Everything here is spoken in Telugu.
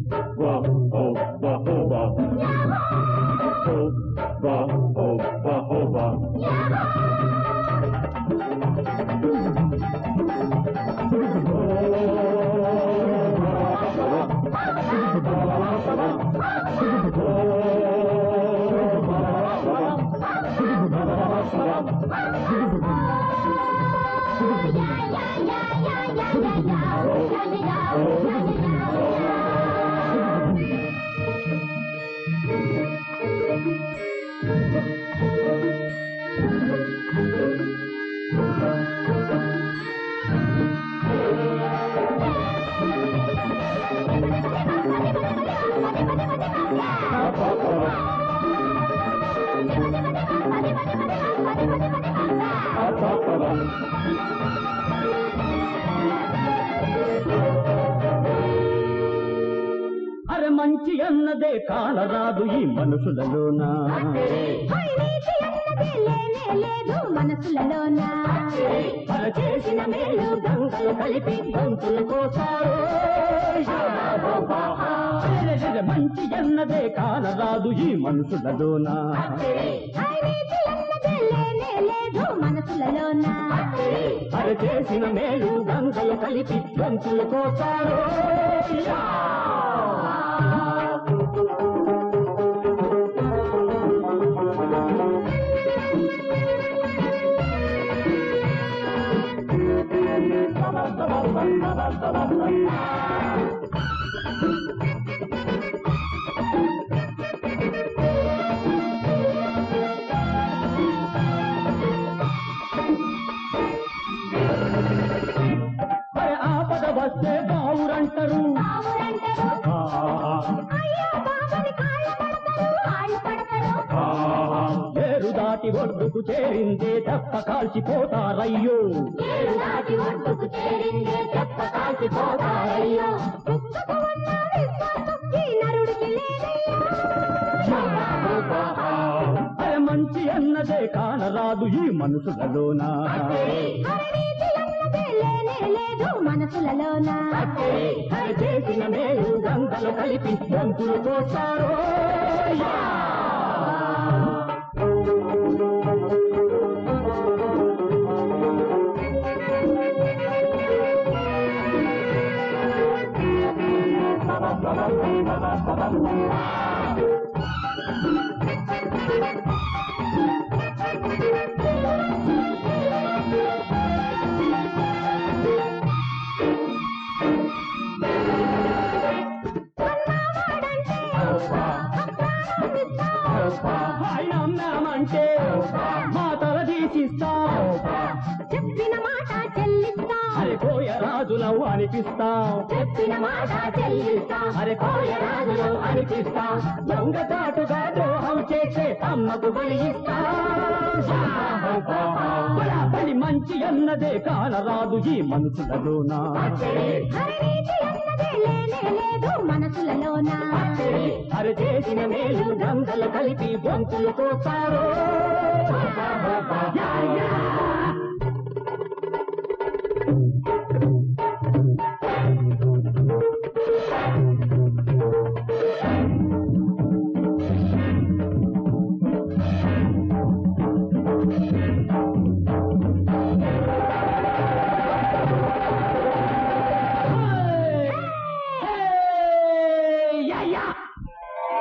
హోబా హోబా హోబా హోబా హోబా హోబా అరే మంచి అన్నదే కానరాదు ఈ మనుషులలోన నీతి అన్నది లేనే లేదు మనసులలోన అర చేసిన మేలు గంగలు కలిపి గంతులు కోసారు అరెరెరె, మంచి అన్నదే కానరాదు ఈ మనుషులలోన నీతి అన్నది లేనే లేదు మనసులలోన అర చేసిన మేలు గంగలు కలిపి గంతులు కోసారు అరే ఆపద వస్తే బావురంటారు బావురంటారు అయ్యో బాబని కాళ్ళ పడతారు కాళ్ళు పడతారు ఏరు దాటి ఒడ్డుకు చేరిందే తప్ప కాల్చిపోతారయ్యో ఏడు దాటి ఒడ్డుకు చేరిందే చెప్ప కాల్చిపోతారయ్యో కుక్కకు ఉన్న విశ్వాసం ఈ నరుడికి లేదయ్యా అరే మంచి అన్నదే కానరాదు ఈ మనుషులలోన హరినీతి అన్నదే లేనే లేదు మనసులలోన అరే చేసిన మేలు గంగలు కలిపి గంతులు కోస్తారు ఆయన అమ్మామంటే మా తల తీసిస్తాం చెప్పిన మాట చెల్లిస్తా అరే కోయ రాజులవు అనిపిస్తాం చెప్పిన మాట చెల్లిస్తా అరే కోయ రాజులు అనిపిస్తాం దొంగ చాటుగా ద్రోహం చేసే అమ్మకు బలి ఇస్తాం బలి మంచి అన్నదే కానరాదు ఈ మనసులలోనా హరినీతి అన్నదే లేనే లేదు మనసులలోన అరే చేసిన మేలు గంగలు కలిపి గొంతులు కోస్తారు